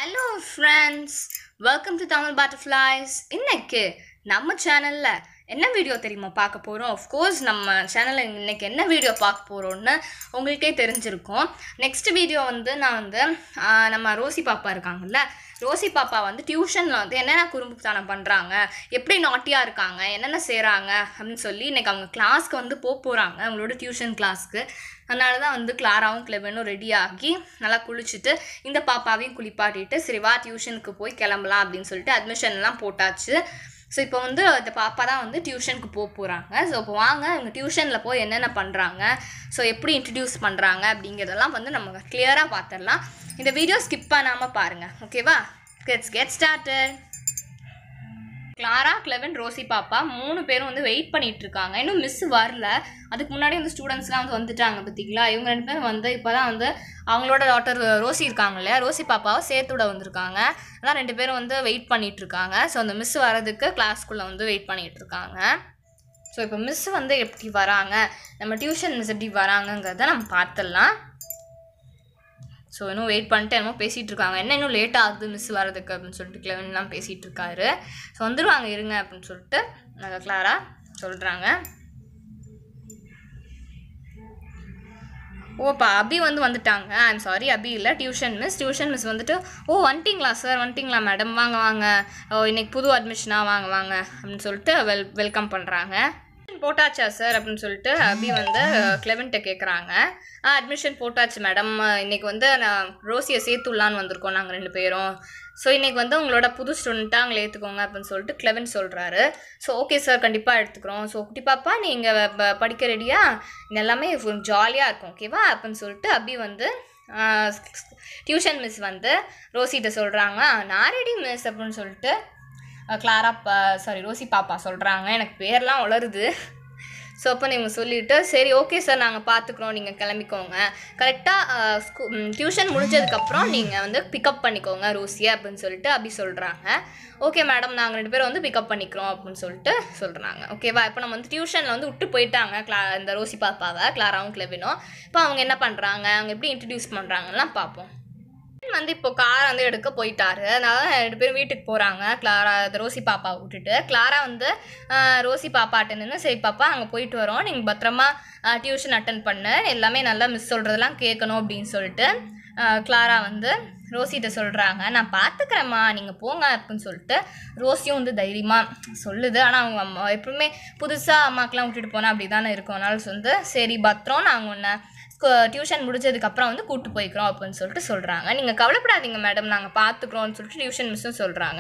hello friends welcome to Tamil butterflies இன்னைக்கு நம்ம சேனலில் என்ன வீடியோ தெரியுமா பார்க்க போகிறோம் கோர்ஸ் நம்ம சேனலில் இன்னைக்கு என்ன வீடியோ பார்க்க போகிறோம்னு உங்களுக்கே தெரிஞ்சிருக்கும் நெக்ஸ்ட் வீடியோ வந்து நான் வந்து ஆஹ், நம்ம ரோசி பாப்பா இருக்காங்கல்ல ரோசி பாப்பா வந்து டியூஷனில் வந்து என்னென்ன குறும்புத்தனம் பண்ணுறாங்க எப்படி நாட்டியாக இருக்காங்க என்னென்ன செய்கிறாங்க அப்படின்னு சொல்லி இன்னைக்கு அவங்க கிளாஸ்க்கு வந்து போக போகிறாங்க அவங்களோட டியூஷன் கிளாஸ்க்கு அதனால தான் வந்து கிளாராவும் கிளெவனும் ரெடி ஆகி நல்லா குளிச்சுட்டு இந்த பாப்பாவையும் குளிப்பாட்டிட்டு சரி வா டியூஷனுக்கு போய் கிளம்பலாம் அப்படின்னு சொல்லிட்டு அட்மிஷன்லாம் போட்டாச்சு ஸோ இப்போ வந்து இந்த பாப்பா தான் வந்து டியூஷனுக்கு போக போகிறாங்க ஸோ இப்போ வாங்க இவங்க டியூஷனில் போய் என்னென்ன பண்ணுறாங்க ஸோ எப்படி இன்ட்ரடியூஸ் பண்ணுறாங்க அப்படிங்கிறதெல்லாம் வந்து நம்ம கிளியராக பார்த்துடலாம் இந்த வீடியோ ஸ்கிப் பண்ணாமல் பாருங்கள் ஓகேவா கெட்ஸ் கெட் ஸ்டார்டட் கிளாரா கிளெவன் ரோசி பாப்பா மூணு பேரும் வந்து வெயிட் பண்ணிட்டு இருக்காங்க இன்னும் மிஸ் வரல அதுக்கு முன்னாடி வந்து ஸ்டூடெண்ட்ஸ்லாம் வந்து வந்துட்டாங்க பார்த்தீங்களா இவங்க ரெண்டு பேரும் வந்து இப்போ தான் வந்து அவங்களோட டாட்டர் ரோசி இருக்காங்க இல்லையா ரோசி பாப்பாவை சேர்த்து விட வந்திருக்காங்க அதான் ரெண்டு பேரும் வந்து வெயிட் பண்ணிட்டு இருக்காங்க ஸோ அந்த மிஸ் வரதுக்கு கிளாஸ்க்குள்ளே வந்து வெயிட் பண்ணிட்டு இருக்காங்க ஸோ இப்போ மிஸ் வந்து எப்படி வராங்க நம்ம டியூஷன் மிஸ் எப்படி வராங்கங்கிறத நம்ம பார்த்துடலாம் ஸோ இன்னும் வெயிட் பண்ணிட்டு என்னமோ பேசிகிட்டு இருக்காங்க என்ன இன்னும் லேட் ஆகுது மிஸ் வரதுக்கு அப்படின்னு சொல்லிட்டு கிளவன்லாம் பேசிகிட்டு இருக்காரு ஸோ வந்துடுவாங்க இருங்க அப்படின்னு சொல்லிட்டு நாங்கள் கிளாரா சொல்கிறாங்க ஓப்பா அபி வந்து வந்துட்டாங்க ஐம் சாரி அபி இல்லை டியூஷன் மிஸ் டியூஷன் மிஸ் வந்துட்டு ஓ வந்துட்டிங்களா சார் வந்துட்டிங்களா மேடம் வாங்க வாங்க ஓ இன்னைக்கு புது அட்மிஷனா வாங்க வாங்க அப்படின்னு சொல்லிட்டு வெல் வெல்கம் பண்ணுறாங்க போட்டாச்சா சார் அப்படின்னு சொல்லிட்டு அபி வந்து கிளெவன்ட்ட கேட்குறாங்க ஆ அட்மிஷன் போட்டாச்சு மேடம் இன்னைக்கு வந்து நான் ரோசியை சேர்த்துடலான்னு வந்திருக்கோம் நாங்கள் ரெண்டு பேரும் ஸோ இன்னைக்கு வந்து உங்களோட புது ஸ்டூடெண்ட்டாக அவங்களை ஏற்றுக்கோங்க அப்படின்னு சொல்லிட்டு கிளெவன் சொல்கிறாரு ஸோ ஓகே சார் கண்டிப்பாக எடுத்துக்கிறோம் ஸோ குட்டி பாப்பா நீங்கள் படிக்க ரெடியா எல்லாமே ஜாலியாக இருக்கும் ஓகேவா அப்படின்னு சொல்லிட்டு அபி வந்து டியூஷன் மிஸ் வந்து ரோசிகிட்ட சொல்கிறாங்க நான் ரெடி மிஸ் அப்படின்னு சொல்லிட்டு அஹ் கிளாரா சாரி ரோசி பாப்பா சொல்கிறாங்க எனக்கு பேர்லாம் உளருது ஸோ அப்போ நீங்கள் சொல்லிவிட்டு சரி ஓகே சார் நாங்கள் பார்த்துக்குறோம் நீங்கள் கிளம்பிக்கோங்க கரெக்டாக ஸ்கூ டியூஷன் முடிஞ்சதுக்கப்புறம் நீங்கள் வந்து பிக்கப் பண்ணிக்கோங்க ரோசியை அப்படின்னு சொல்லிட்டு அப்படி சொல்கிறாங்க ஓகே மேடம் நாங்கள் ரெண்டு பேரும் வந்து பிக்கப் பண்ணிக்கிறோம் அப்படின்னு சொல்லிட்டு சொல்கிறாங்க ஓகேவா இப்போ நம்ம வந்து டியூஷனில் வந்து விட்டு போயிட்டாங்க கிளா இந்த ரோசி பாப்பாவை கிளாராவும் கிளவினும் இப்போ அவங்க என்ன பண்ணுறாங்க அவங்க எப்படி இன்ட்ரடியூஸ் பண்ணுறாங்கலாம் பார்ப்போம் வந்து இப்போ கார் வந்து எடுக்க போயிட்டாரு அதனால ரெண்டு பேரும் வீட்டுக்கு போகிறாங்க கிளாரா இந்த ரோசி பாப்பா விட்டுட்டு கிளாரா வந்து ஆஹ், ரோசி பாப்பாட்ட நின்று சரி பாப்பா அங்கே போயிட்டு வரோம் நீங்கள் பத்திரமா டியூஷன் அட்டன் பண்ணு எல்லாமே நல்லா மிஸ் சொல்கிறதெல்லாம் கேட்கணும் அப்படின்னு சொல்லிட்டு ஆஹ், கிளாரா வந்து ரோசிகிட்ட சொல்கிறாங்க நான் பார்த்துக்கிறேம்மா நீங்கள் போங்க அப்படின்னு சொல்லிட்டு ரோசியும் வந்து தைரியமாக சொல்லுது ஆனால் அவங்க அம்மா எப்பவுமே புதுசாக அம்மாக்கெலாம் விட்டுட்டு போனால் அப்படி தானே இருக்கும் அதனால வந்து சரி பத்திரம் நாங்கள் உன்னை டியூஷன் முடிஞ்சதுக்கப்புறம் வந்து கூப்பிட்டு போய்க்கிறோம் அப்படின்னு சொல்லிட்டு சொல்கிறாங்க நீங்கள் கவலைப்படாதீங்க மேடம் நாங்கள் பார்த்துக்குறோம்னு சொல்லிட்டு டியூஷன் மிஸ்ஸும் சொல்கிறாங்க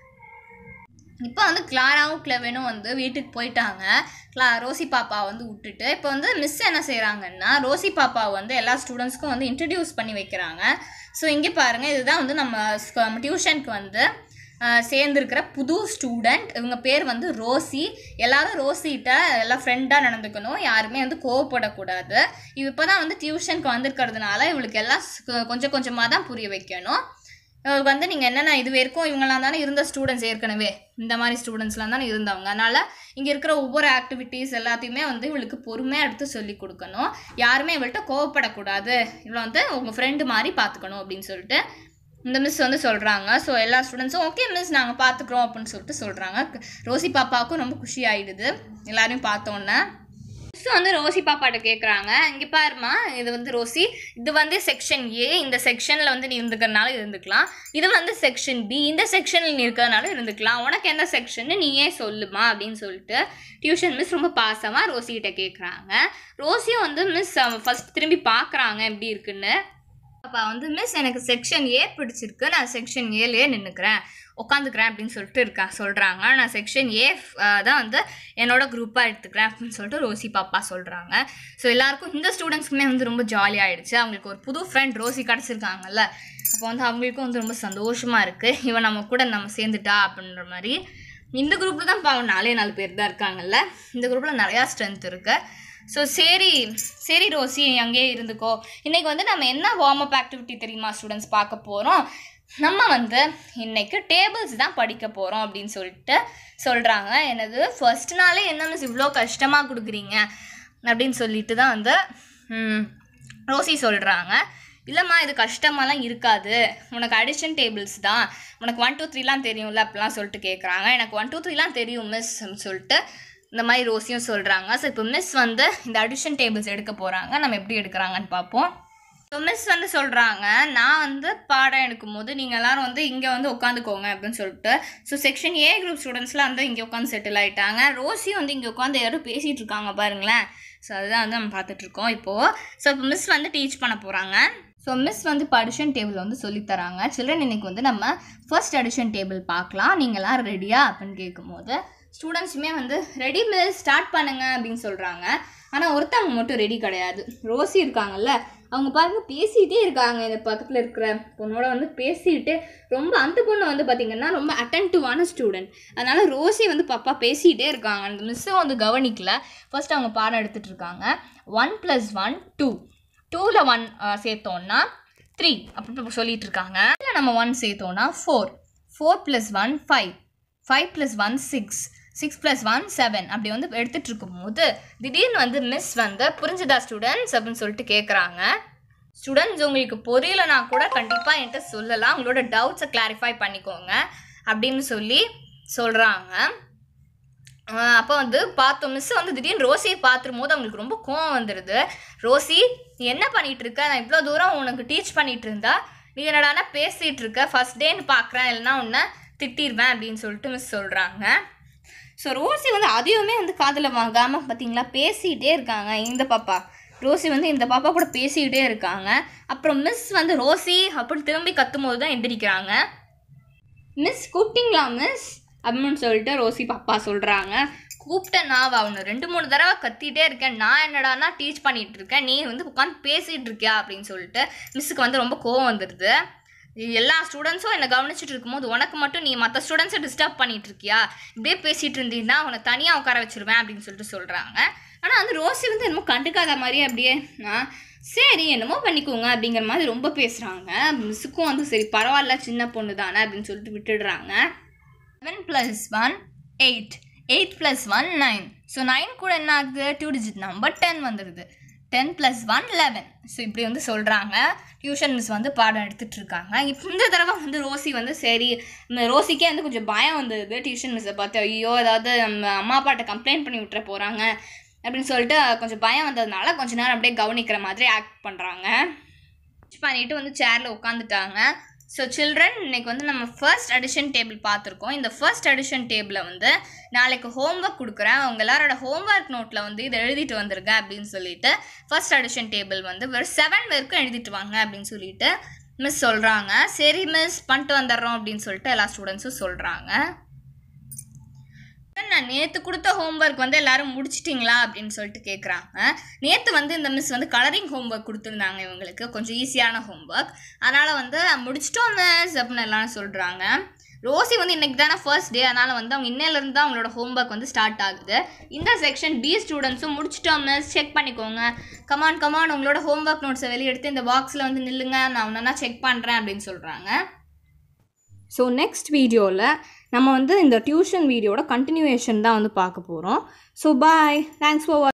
இப்போ வந்து கிளாராவும் கிளவனும் வந்து வீட்டுக்கு போயிட்டாங்க கிளா ரோசி பாப்பா வந்து விட்டுட்டு இப்போ வந்து மிஸ் என்ன செய்கிறாங்கன்னா ரோசி பாப்பா வந்து எல்லா ஸ்டூடெண்ட்ஸ்க்கும் வந்து இன்ட்ரடியூஸ் பண்ணி வைக்கிறாங்க ஸோ இங்கே பாருங்கள் இதுதான் வந்து நம்ம ஸ்க- நம்ம டியூஷனுக்கு வந்து ஆஹ், சேர்ந்திருக்கிற புது ஸ்டூடெண்ட் இவங்க பேர் வந்து ரோசி எல்லாரும் ரோசிகிட்ட எல்லாம் ஃப்ரெண்டாக நடந்துக்கணும் யாருமே வந்து கோவப்படக்கூடாது இவ இப்போ தான் வந்து டியூஷனுக்கு வந்திருக்கிறதுனால இவளுக்கு எல்லாம் ஸ்- கொஞ்சம் கொஞ்சமாக தான் புரிய வைக்கணும் இவங்களுக்கு வந்து நீங்கள் என்னென்ன இது வரைக்கும் இவங்களாம் தானே இருந்த ஸ்டூடெண்ட்ஸ் ஏற்கனவே இந்த மாதிரி ஸ்டூடெண்ட்ஸ்லாம் தானே இருந்தவங்க அதனால் இங்கே இருக்கிற ஒவ்வொரு ஆக்டிவிட்டீஸ் எல்லாத்தையுமே வந்து இவளுக்கு பொறுமையாக எடுத்து சொல்லி கொடுக்கணும் யாருமே இவள்கிட்ட கோவப்படக்கூடாது இவளை வந்து உங்கள் ஃப்ரெண்டு மாதிரி பார்த்துக்கணும் அப்படின்னு சொல்லிட்டு இந்த மிஸ் வந்து சொல்கிறாங்க ஸோ எல்லா ஸ்டூடெண்ட்ஸும் ஓகே மிஸ் நாங்கள் பார்த்துக்குறோம் அப்படின்னு சொல்லிட்டு சொல்கிறாங்க ரோசி பாப்பாவுக்கும் ரொம்ப குஷி ஆயிடுது எல்லாரையும் பார்த்தோன்னே மிஸ் வந்து ரோசி பாப்பாட்ட கேட்குறாங்க இங்கே பாருமா இது வந்து ரோசி இது வந்து செக்ஷன் ஏ இந்த செக்ஷனில் வந்து நீ இருந்துக்கிறனால இருந்துக்கலாம் இது வந்து செக்ஷன் பி இந்த செக்ஷனில் நீ இருக்கிறதுனால இருந்துக்கலாம் உனக்கு எந்த செக்ஷன் நீயே சொல்லுமா அப்படின்னு சொல்லிட்டு டியூஷன் மிஸ் ரொம்ப பாசமாக ரோசிகிட்ட கேட்குறாங்க ரோசியும் வந்து மிஸ் ஃபஸ்ட் திரும்பி பார்க்குறாங்க எப்படி இருக்குன்னு அப்பா வந்து மிஸ் எனக்கு செக்ஷன் ஏ பிடிச்சிருக்கு நான் செக்ஷன் ஏலேயே நின்றுக்கிறேன் உட்காந்துக்கிறேன் அப்படின்னு சொல்லிட்டு இருக்கா சொல்கிறாங்க நான் செக்ஷன் ஏ தான் வந்து என்னோட குரூப்பாக எடுத்துக்கிறேன் அப்படின்னு சொல்லிட்டு ரோசி பாப்பா சொல்கிறாங்க ஸோ எல்லாருக்கும் இந்த ஸ்டூடெண்ட்ஸ்க்குமே வந்து ரொம்ப ஜாலியாகிடுச்சு அவங்களுக்கு ஒரு புது ஃப்ரெண்ட் ரோசி கிடச்சிருக்காங்கல்ல அப்போ வந்து அவங்களுக்கும் வந்து ரொம்ப சந்தோஷமாக இருக்குது இவன் நம்ம கூட நம்ம சேர்ந்துட்டா அப்படின்ற மாதிரி இந்த குரூப்பில் தான் பாவம் நாலே நாலு பேர் தான் இருக்காங்கல்ல இந்த குரூப்பில் நிறையா ஸ்ட்ரென்த் இருக்குது ஸோ சரி சரி ரோசி நீ அங்கேயே இருந்துக்கோ இன்னைக்கு வந்து நம்ம என்ன வார்ம் அப் ஆக்டிவிட்டி தெரியுமா ஸ்டூடெண்ட்ஸ் பார்க்க போகிறோம் நம்ம வந்து இன்னைக்கு டேபிள்ஸ் தான் படிக்க போகிறோம் அப்படின்னு சொல்லிட்டு சொல்கிறாங்க எனது ஃபர்ஸ்ட் நாளே என்ன மிஸ் இவ்வளோ கஷ்டமாக கொடுக்குறீங்க அப்படின்னு சொல்லிட்டு தான் வந்து ம், ரோசி சொல்கிறாங்க இல்லைம்மா இது கஷ்டமாலாம் இருக்காது உனக்கு அடிஷன் டேபிள்ஸ் தான் உனக்கு ஒன் டூ த்ரீலாம் தெரியும்ல அப்படிலாம் சொல்லிட்டு கேட்குறாங்க எனக்கு ஒன் டூ த்ரீலாம் தெரியும் மிஸ் சொல்லிட்டு இந்த மாதிரி ரோசியும் சொல்கிறாங்க ஸோ இப்போ மிஸ் வந்து இந்த அடிஷன் டேபிள்ஸ் எடுக்க போகிறாங்க நம்ம எப்படி எடுக்கிறாங்கன்னு பார்ப்போம் ஸோ மிஸ் வந்து சொல்கிறாங்க நான் வந்து பாடம் எடுக்கும்போது நீங்கள் எல்லாரும் வந்து இங்கே வந்து உட்காந்துக்கோங்க அப்படின்னு சொல்லிட்டு ஸோ செக்ஷன் ஏ குரூப் ஸ்டூடெண்ட்ஸ்லாம் வந்து இங்கே உட்காந்து செட்டில் ஆகிட்டாங்க ரோசி வந்து இங்கே உட்காந்து யாரும் பேசிகிட்டு இருக்காங்க பாருங்களேன் ஸோ அதுதான் வந்து நம்ம பார்த்துட்ருக்கோம் இப்போது ஸோ இப்போ மிஸ் வந்து டீச் பண்ண போகிறாங்க ஸோ மிஸ் வந்து இப்போ அடிஷன் டேபிள் வந்து சொல்லித் தராங்க சில்ட்ரன் இன்னைக்கு வந்து நம்ம ஃபர்ஸ்ட் அடிஷன் டேபிள் பார்க்கலாம் நீங்களாம் ரெடியா அப்படின்னு கேட்கும்போது ஸ்டூடெண்ட்ஸுமே வந்து ரெடி மிஸ் ஸ்டார்ட் பண்ணுங்க அப்படின்னு சொல்கிறாங்க ஆனால் ஒருத்தவங்க மட்டும் ரெடி கிடையாது ரோசி இருக்காங்கல்ல அவங்க பாருங்க பேசிகிட்டே இருக்காங்க இந்த பக்கத்தில் இருக்கிற பொண்ணோட வந்து பேசிட்டு ரொம்ப அந்த பொண்ணு வந்து பார்த்திங்கன்னா ரொம்ப அட்டன்டிவான ஸ்டூடெண்ட் அதனால ரோசி வந்து பாப்பா பேசிகிட்டே இருக்காங்க அந்த மிஸ்ஸும் வந்து கவனிக்கல ஃபர்ஸ்ட் அவங்க பாடம் எடுத்துட்டு இருக்காங்க ஒன் ப்ளஸ் ஒன் டூ டூவில் ஒன் சேர்த்தோன்னா த்ரீ அப்படி சொல்லிட்டு இருக்காங்க இதில் நம்ம ஒன் சேர்த்தோன்னா four four plus one five five plus one six six plus one seven அப்படி வந்து எடுத்துட்டு இருக்கும்போது திடீர்னு வந்து மிஸ் வந்து புரிஞ்சுதா ஸ்டூடெண்ட்ஸ் அப்படின்னு சொல்லிட்டு கேட்குறாங்க ஸ்டூடெண்ட்ஸ் உங்களுக்கு புரியலனா கூட கண்டிப்பாக என்கிட்ட சொல்லலாம் உங்களோட டவுட்ஸை கிளாரிஃபை பண்ணிக்கோங்க அப்படின்னு சொல்லி சொல்கிறாங்க அப்போ வந்து பார்த்தோம் மிஸ் வந்து திடீர்னு ரோசியை பார்த்துரும் போது அவங்களுக்கு ரொம்ப கோவம் வந்துடுது ரோசி நீ என்ன பண்ணிட்டு இருக்க நான் இவ்வளோ தூரம் உனக்கு டீச் பண்ணிட்டு இருந்தா நீ என்னடானா பேசிகிட்டு இருக்க ஃபர்ஸ்ட் டேன்னு பார்க்குறேன் இல்லைன்னா உன்னை திட்டிடுவேன் அப்படின்னு சொல்லிட்டு மிஸ் சொல்கிறாங்க ஸோ ரோசி வந்து அதையுமே வந்து காதில் வாங்காமல் பார்த்தீங்களா பேசிகிட்டே இருக்காங்க இந்த பாப்பா ரோசி வந்து இந்த பாப்பா கூட பேசிக்கிட்டே இருக்காங்க அப்புறம் மிஸ் வந்து ரோசி அப்படி திரும்பி கத்தும்போது தான் எந்திரிக்கிறாங்க மிஸ் கூப்பிட்டீங்களா மிஸ் அப்படின்னு சொல்லிட்டு ரோசி பாப்பா சொல்கிறாங்க கூப்பிட்டேன் நான் அவனு ரெண்டு மூணு தடவை கத்திட்டே இருக்கேன் நான் என்னடானா டீச் பண்ணிட்டு இருக்கேன் நீ வந்து உட்காந்து பேசிகிட்டு இருக்கியா அப்படின்னு சொல்லிட்டு மிஸ்ஸுக்கு வந்து ரொம்ப கோவம் வந்துடுது எல்லா ஸ்டூடெண்ட்ஸும் என்னை கவனிச்சிட்டு இருக்கும்போது உனக்கு மட்டும் நீ மற்ற ஸ்டூடெண்ட்ஸை டிஸ்டர்ப் பண்ணிட்டு இருக்கியா இப்படியே பேசிகிட்டு இருந்தீங்கன்னா உன்னை தனியாக உட்கார வச்சிருவேன் அப்படின்னு சொல்லிட்டு சொல்கிறாங்க ஆனால் வந்து ரோசி வந்து என்னமோ கண்டுக்காத மாதிரியே அப்படியே நான் சரி என்னமோ பண்ணிக்கோங்க அப்படிங்கிற மாதிரி ரொம்ப பேசுகிறாங்க மிஸ்ஸுக்கும் வந்து சரி பரவாயில்ல சின்ன பொண்ணு தானே அப்படின்னு சொல்லிட்டு விட்டுடுறாங்க seven plus one eight eight plus one nine so nine கூட என்ன ஆகுது டூ டிஜிட் நம்பர் டென் வந்துடுது ten plus one eleven so இப்படி வந்து சொல்கிறாங்க டியூஷன் மிஸ் வந்து பாடம் எடுத்துகிட்டு இருக்காங்க இப்போ இந்த தடவை வந்து ரோசி வந்து சரி இந்த ரோசிக்கே வந்து கொஞ்சம் பயம் வந்தது டியூஷன் மிஸ்ஸை பார்த்து ஐயோ ஏதாவது நம்ம அம்மா அப்பாட்ட கம்ப்ளைண்ட் பண்ணி விட்டுற போகிறாங்க அப்படின்னு சொல்லிட்டு கொஞ்சம் பயம் வந்ததுனால கொஞ்ச நேரம் அப்படியே கவனிக்கிற மாதிரி ஆக்ட் பண்ணுறாங்க பண்ணிட்டு வந்து சேரில் உட்காந்துட்டாங்க ஸோ சில்ட்ரன் இன்னைக்கு வந்து நம்ம ஃபர்ஸ்ட் அடிஷன் டேபிள் பார்த்துருக்கோம் இந்த ஃபர்ஸ்ட் அடிஷன் டேபிளை வந்து நாளைக்கு ஹோம்ஒர்க் கொடுக்குறேன் அவங்க எல்லாரோட ஹோம்ஒர்க் நோட்டில் வந்து இதை எழுதிட்டு வந்துருங்க அப்படின்னு சொல்லிட்டு ஃபர்ஸ்ட் அடிஷன் டேபிள் வந்து வெறும் செவன் வரைக்கும் எழுதிட்டு வாங்க அப்படின்னு சொல்லிட்டு மிஸ் சொல்கிறாங்க சரி மிஸ் பண்ணிட்டு வந்துடுறோம் அப்படின்னு சொல்லிட்டு எல்லா ஸ்டூடெண்ட்ஸும் சொல்கிறாங்க நான் நேற்று கொடுத்த ஹோம்ஒர்க் வந்து எல்லாரும் முடிச்சிட்டிங்களா அப்படின்னு சொல்லிட்டு கேட்குறாங்க நேற்று வந்து இந்த மிஸ் வந்து கலரிங் ஹோம்ஒர்க் கொடுத்துருந்தாங்க இவங்களுக்கு கொஞ்சம் ஈஸியான ஹோம்ஒர்க் அதனால் வந்து முடிச்சிட்டோம் மிஸ் அப்படின்னு எல்லாரும் சொல்கிறாங்க ரோசி வந்து இன்னைக்கு தானே ஃபர்ஸ்ட் டே அதனால் வந்து அவங்க இன்னையிலேருந்து தான் அவங்களோட ஹோம்ஒர்க் வந்து ஸ்டார்ட் ஆகுது இந்த செக்ஷன் பி ஸ்டூடெண்ட்ஸும் முடிச்சிட்டோம் மிஸ் செக் பண்ணிக்கோங்க கமான் கமான் உங்களோட ஹோம்ஒர்க் நோட்ஸை வெளியே எடுத்து இந்த பாக்ஸில் வந்து நில்லுங்க நான் ஒன்றா செக் பண்ணுறேன் அப்படின்னு சொல்கிறாங்க ஸோ நெக்ஸ்ட் வீடியோவில் நம்ம வந்து இந்த டியூஷன் வீடியோட கண்டினியூவேஷன் தான் வந்து பார்க்க போகிறோம் ஸோ பாய் தேங்க்ஸ் ஃபார்